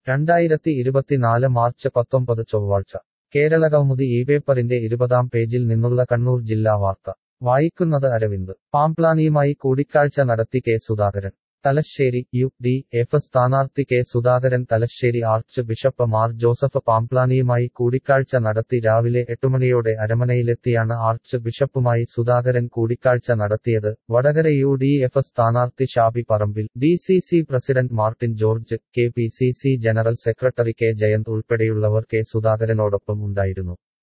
രണ്ടായിരത്തി ഇരുപത്തിനാല് മാർച്ച് പത്തൊമ്പത് ചൊവ്വാഴ്ച കേരളകൗമുദി ഈ പേപ്പറിന്റെ ഇരുപതാം പേജിൽ നിന്നുള്ള കണ്ണൂർ ജില്ലാ വാർത്ത വായിക്കുന്നത് അരവിന്ദ് പാംപ്ലാനിയുമായി കൂടിക്കാഴ്ച നടത്തി K Sudhakaran Thalassery U D F സ്ഥാനാർത്ഥി K Sudhakaran Thalassery archbishop Mar Joseph പാംപ്ലാനിയുമായി കൂടിക്കാഴ്ച നടത്തി രാവിലെ എട്ടുമണിയോടെ അരമനയിലെത്തിയാണ് ആർച്ച് ബിഷപ്പുമായി സുധാകരൻ കൂടിക്കാഴ്ച നടത്തിയത് വടകര യു ഡി എഫ് സ്ഥാനാർത്ഥി Shabi Parambil D C C president Martin George K P C C general secretary K Jayanth ഉൾപ്പെടെയുള്ളവർ കെ സുധാകരനോടൊപ്പം ഉണ്ടായിരുന്നു